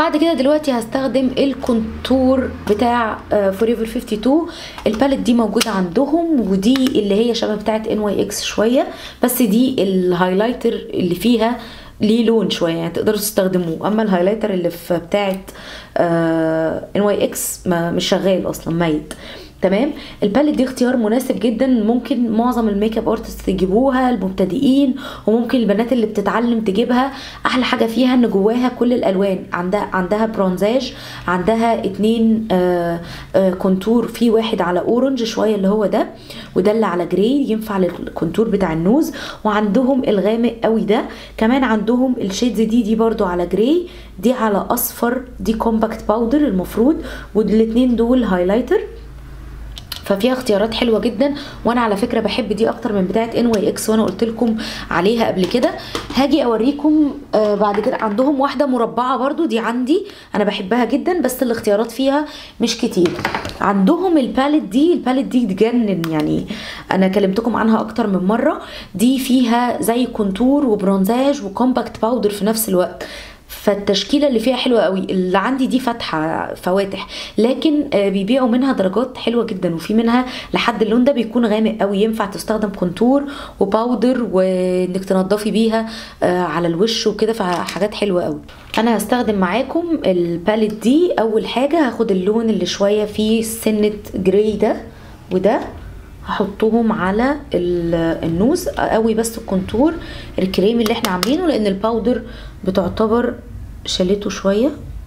بعد كده دلوقتي هستخدم الكونتور بتاع فوريفر 52 الباليت دي موجوده عندهم ودي اللي هي شبه بتاعه ان واي اكس شويه بس دي الهايلايتر اللي فيها ليه لون شويه يعني تقدروا تستخدموه اما الهايلايتر اللي في بتاعه ان واي اكس مش شغال اصلا ميت تمام الباليت دي اختيار مناسب جدا ممكن معظم الميك اب ارتست يجيبوها المبتدئين وممكن البنات اللي بتتعلم تجيبها احلى حاجه فيها ان جواها كل الالوان عندها عندها برونزاج عندها اتنين آآ آآ كونتور في واحد على اورنج شويه اللي هو ده وده اللي على جراي ينفع للكونتور بتاع النوز وعندهم الغامق قوي ده كمان عندهم الشيدز دي دي برضو على جراي دي على اصفر دي كومباكت باودر المفروض والاتنين دول هايلايتر ففيها اختيارات حلوه جدا وانا على فكره بحب دي اكتر من بتاعه ان واي اكس وانا قلت لكم عليها قبل كده هاجي اوريكم آه بعد كده عندهم واحده مربعه برضو دي عندي انا بحبها جدا بس الاختيارات فيها مش كتير عندهم الباليت دي الباليت دي تجنن يعني انا كلمتكم عنها اكتر من مره دي فيها زي كونتور وبرونزاج وكومباكت باودر في نفس الوقت فالتشكيله اللي فيها حلوه قوي اللي عندي دي فاتحه فواتح لكن بيبيعوا منها درجات حلوه جدا وفي منها لحد اللون ده بيكون غامق قوي ينفع تستخدم كونتور وباودر وانك تنضفي بيها على الوش وكده فحاجات حلوه قوي انا هستخدم معاكم الباليت دي اول حاجه هاخد اللون اللي شويه فيه سنه جراي ده وده هحطهم على النوز قوي بس الكونتور الكريم اللي احنا عاملينه لان الباودر بتعتبر شالته شويه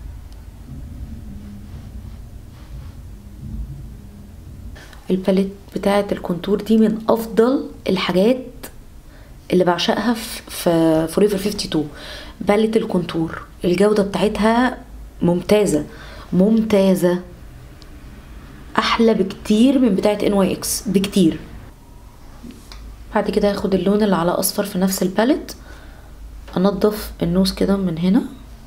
الباليت بتاعه الكونتور دي من افضل الحاجات اللي بعشقها في فوريفر 52 باليت الكونتور الجوده بتاعتها ممتازه ممتازه احلى بكتير من بتاعه ان واي اكس بكتير بعد كده هاخد اللون اللي على اصفر في نفس الباليت انضف النوز كده من هنا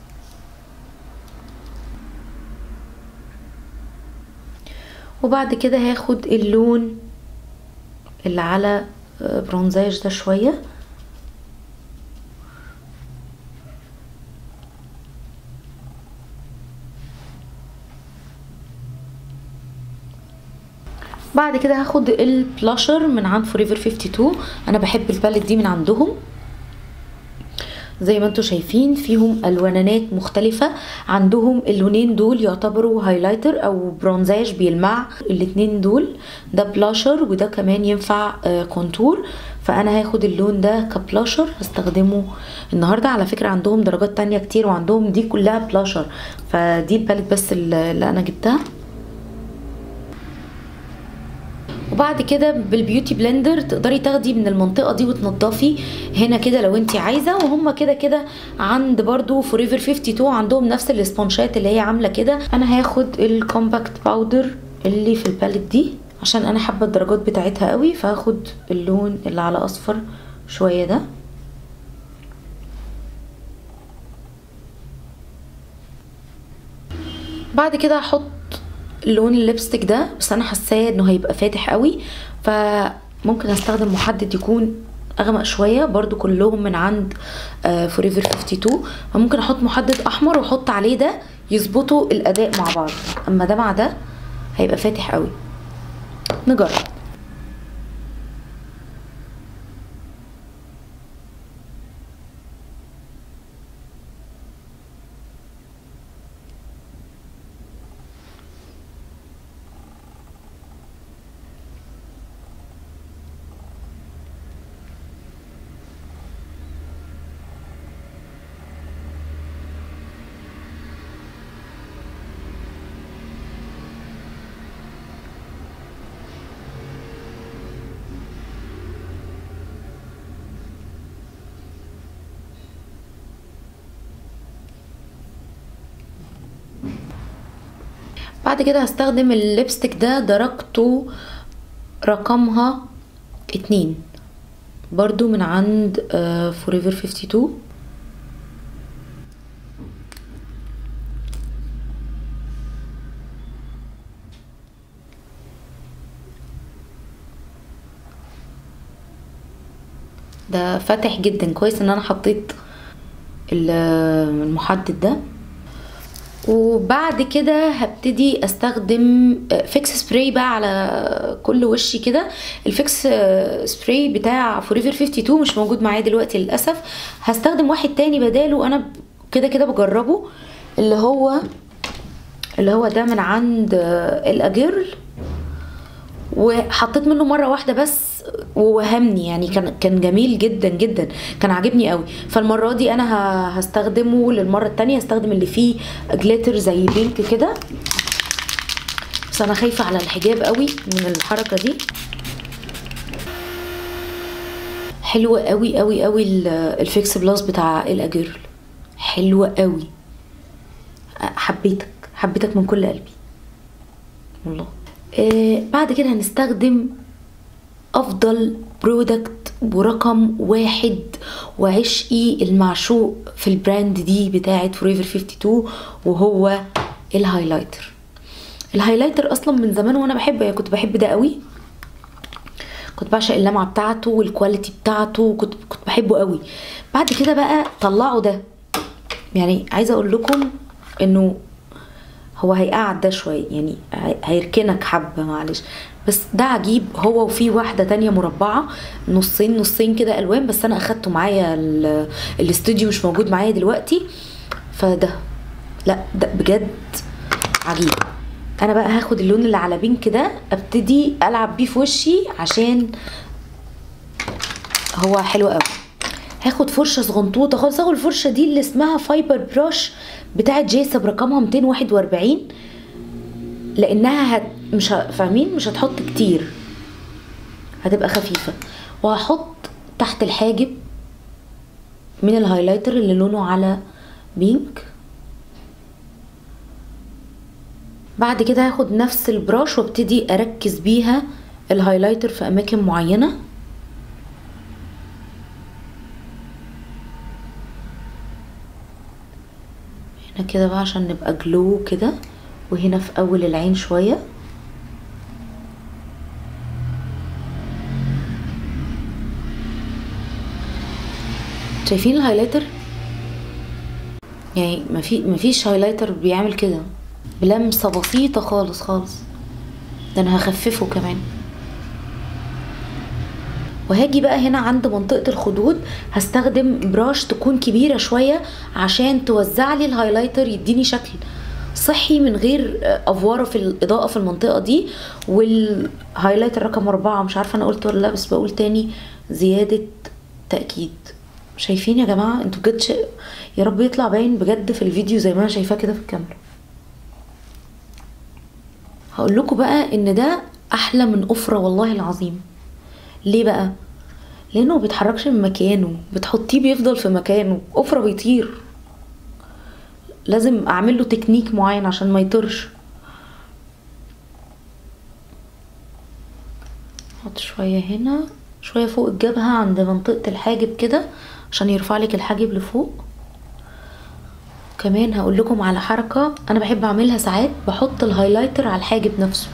وبعد كده هاخد اللون اللي على برونزاج ده شويه بعد كده هاخد البلاشر من عند فوريفر 52 انا بحب الباليت دي من عندهم زي ما انتم شايفين فيهم الوانات مختلفة عندهم اللونين دول يعتبروا هايلايتر او برونزاج بيلمع الاتنين دول ده بلاشر وده كمان ينفع كونتور فانا هاخد اللون ده كبلاشر هستخدمه النهاردة على فكرة عندهم درجات تانية كتير وعندهم دي كلها بلاشر فدي الباليت بس اللي انا جبتها وبعد كده بالبيوتي بلندر تقدري تاخدي من المنطقه دي وتنضفي هنا كده لو انت عايزه وهم كده كده عند برضو فوريفر 52 عندهم نفس الاسبونشات اللي هي عامله كده انا هاخد الكومباكت باودر اللي في الباليت دي عشان انا حابه الدرجات بتاعتها قوي فهاخد اللون اللي على اصفر شويه ده بعد كده هحط لون الليبستيك ده بس انا حاساه انه هيبقى فاتح قوي فممكن استخدم محدد يكون اغمق شويه برضو كلهم من عند فوريفر 52 فممكن احط محدد احمر واحط عليه ده يظبطوا الاداء مع بعض اما ده مع ده هيبقى فاتح قوي نجرب بعد كده هستخدم الليبستيك ده درجته رقمها اتنين برضو من عند فوريفر 52 ده فاتح جدا كويس ان انا حطيت المحدد ده وبعد كده هبتدي استخدم فيكس سبراي بقى على كل وشي كده الفيكس سبراي بتاع فوريفر 52 مش موجود معايا دلوقتي للاسف هستخدم واحد تاني بداله انا كده كده بجربه اللي هو اللي هو ده من عند الاجيرل وحطيت منه مره واحده بس ووهمني يعني كان كان جميل جدا جدا كان عاجبني قوي فالمره دي انا ه- هستخدمه للمره التانية هستخدم اللي فيه جليتر زي بينك كده بس انا خايفه على الحجاب قوي من الحركه دي حلوه قوي قوي قوي ال- الفيكس بلاس بتاع الاجيرل حلوه قوي حبيتك حبيتك من كل قلبي والله آه بعد كده هنستخدم افضل برودكت ورقم واحد وعشقي المعشوق في البراند دي بتاعه فوريفر 52 وهو الهايلايتر الهايلايتر اصلا من زمان وانا بحبه يعني كنت بحب ده قوي كنت بعشق اللمعه بتاعته والكواليتي بتاعته كنت كنت بحبه قوي بعد كده بقى طلعوا ده يعني عايزه اقول لكم انه هو هيقعد ده شويه يعني هي- هيركنك حبه معلش بس ده عجيب هو وفي واحده تانية مربعه نصين نصين كده الوان بس انا اخدته معايا ال- الاستوديو مش موجود معايا دلوقتي فده لا ده بجد عجيب انا بقى هاخد اللون اللي على بينك ده ابتدي العب بيه في وشي عشان هو حلو قوي هاخد فرشه صغنطوطه خالص هاخد الفرشه دي اللي اسمها فايبر براش بتاعت جيسب رقمها 241 لانها هت... مش ه... فاهمين مش هتحط كتير هتبقى خفيفه وهحط تحت الحاجب من الهايلايتر اللي لونه على بينك بعد كده هاخد نفس البراش وابتدي اركز بيها الهايلايتر في اماكن معينه هنا كده بقى عشان نبقى جلو كده وهنا في اول العين شويه شايفين الهايلايتر يعني ما في ما فيش هايلايتر بيعمل كده بلمسه بسيطه خالص خالص ده انا هخففه كمان وهاجي بقى هنا عند منطقة الخدود هستخدم براش تكون كبيرة شوية عشان توزع لي الهايلايتر يديني شكل صحي من غير افواره في الاضاءه في المنطقه دي والهايلايتر رقم أربعة مش عارفه انا قلت ولا لا بس بقول تاني زياده تاكيد شايفين يا جماعه انتوا بجد ش... يا رب يطلع باين بجد في الفيديو زي ما انا شايفاه كده في الكاميرا هقول لكم بقى ان ده احلى من افره والله العظيم ليه بقى لانه ما بيتحركش من مكانه بتحطيه بيفضل في مكانه افره بيطير لازم اعمل له تكنيك معين عشان ما يطيرش احط شويه هنا شويه فوق الجبهه عند منطقه الحاجب كده عشان يرفع لك الحاجب لفوق كمان هقول لكم على حركه انا بحب اعملها ساعات بحط الهايلايتر على الحاجب نفسه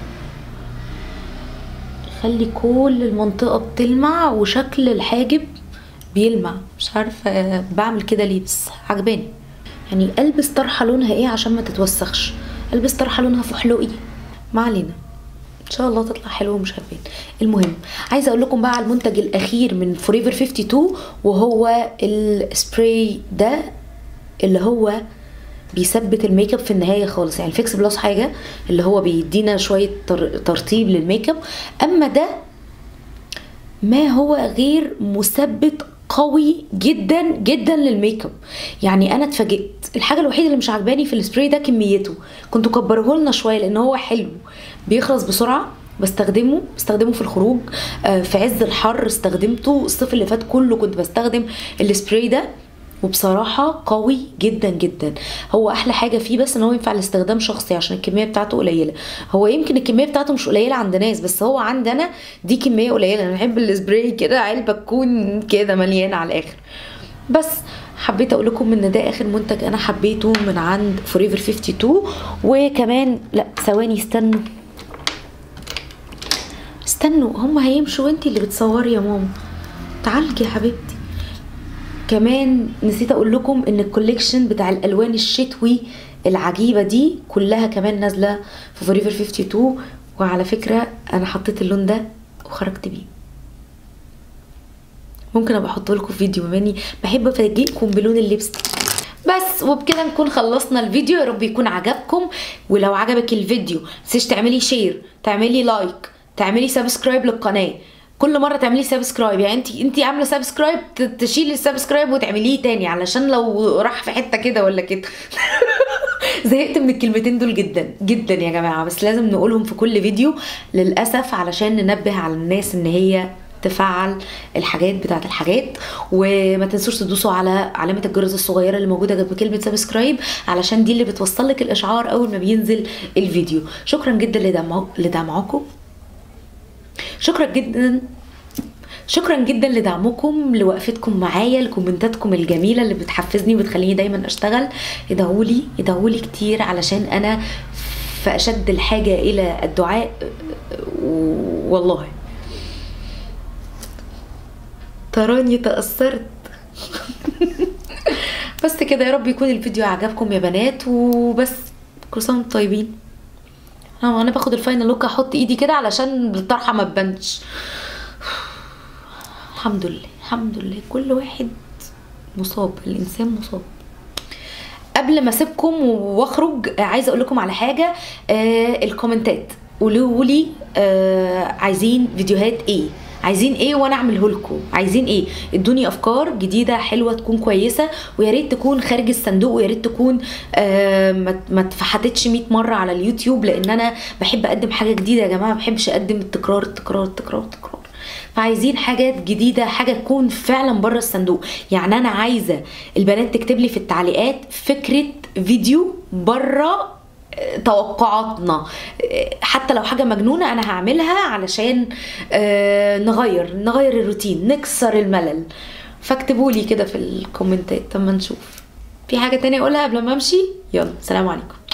يخلي كل المنطقه بتلمع وشكل الحاجب بيلمع مش عارفه بعمل كده ليه بس عجباني يعني البس طرحه لونها ايه عشان ما تتوسخش البس طرحه لونها فحلوقي ما علينا ان شاء الله تطلع حلوه ومش هتبان المهم عايزه اقول لكم بقى على المنتج الاخير من فوريفر 52 وهو السبراي ده اللي هو بيثبت الميك اب في النهايه خالص يعني الفيكس بلس حاجه اللي هو بيدينا شويه تر- ترطيب للميك اب اما ده ما هو غير مثبت قوي جدا جدا للميك اب يعني انا اتفاجئت الحاجه الوحيده اللي مش عجباني في السبراي ده كميته كنتوا كبروه لنا شويه لان هو حلو بيخلص بسرعه بستخدمه بستخدمه في الخروج آه، في عز الحر استخدمته الصيف اللي فات كله كنت بستخدم السبراي ده وبصراحة قوي جدا جدا هو أحلى حاجة فيه بس إن هو ينفع لاستخدام شخصي عشان الكمية بتاعته قليلة هو يمكن الكمية بتاعته مش قليلة عند ناس بس هو عندنا دي كمية قليلة أنا بحب السبراي كده علبة تكون كده مليانة على الآخر بس حبيت اقول لكم ان ده اخر منتج انا حبيته من عند فوريفر 52 وكمان لا ثواني استنوا استنوا هم هيمشوا وانتي اللي بتصوري يا ماما تعالجي يا حبيبتي كمان نسيت اقول لكم ان الكوليكشن بتاع الالوان الشتوي العجيبه دي كلها كمان نازله في فوريفر 52 وعلى فكره انا حطيت اللون ده وخرجت بيه ممكن ابقى احطه لكم في فيديو بما اني بحب افاجئكم بلون اللبس بس وبكده نكون خلصنا الفيديو يا رب يكون عجبكم ولو عجبك الفيديو متنسيش تعملي شير تعملي لايك تعملي سبسكرايب للقناه كل مره تعملي سبسكرايب يعني انت انت عامله سبسكرايب ت- تشيلي السبسكرايب وتعمليه تاني علشان لو راح في حته كده ولا كده زهقت من الكلمتين دول جدا جدا يا جماعه بس لازم نقولهم في كل فيديو للاسف علشان ننبه على الناس ان هي تفعل الحاجات بتاعت الحاجات وما تنسوش تدوسوا على علامه الجرس الصغيره اللي موجوده جنب كلمه سبسكرايب علشان دي اللي بتوصل لك الاشعار اول ما بينزل الفيديو شكرا جدا لدعم لدعمكم شكرا جدا شكرا جدا لدعمكم لوقفتكم معايا لكومنتاتكم الجميله اللي بتحفزني وبتخليني دايما اشتغل ادعوا لي ادعوا لي كتير علشان انا في اشد الحاجه الى الدعاء والله تراني تأثرت بس كده يا رب يكون الفيديو عجبكم يا بنات وبس كل سنه وانتم طيبين انا انا باخد الفاينل لوك احط ايدي كده علشان الطرحه ما تبانش الحمد لله الحمد لله كل واحد مصاب الانسان مصاب قبل ما اسيبكم واخرج عايزه اقول لكم على حاجه آه الكومنتات قولوا لي آه عايزين فيديوهات ايه عايزين ايه وانا اعمله لكم عايزين ايه ادوني افكار جديده حلوه تكون كويسه ويا ريت تكون خارج الصندوق ويا ريت تكون آه ما ما اتفحتتش 100 مره على اليوتيوب لان انا بحب اقدم حاجه جديده يا جماعه ما بحبش اقدم التكرار التكرار التكرار التكرار فعايزين حاجات جديده حاجه تكون فعلا بره الصندوق يعني انا عايزه البنات تكتب لي في التعليقات فكره فيديو بره توقعاتنا حتى لو حاجه مجنونه انا هعملها علشان آه، نغير نغير الروتين نكسر الملل فاكتبوا لي كده في الكومنتات اما نشوف في حاجه تانية اقولها قبل ما امشي يلا سلام عليكم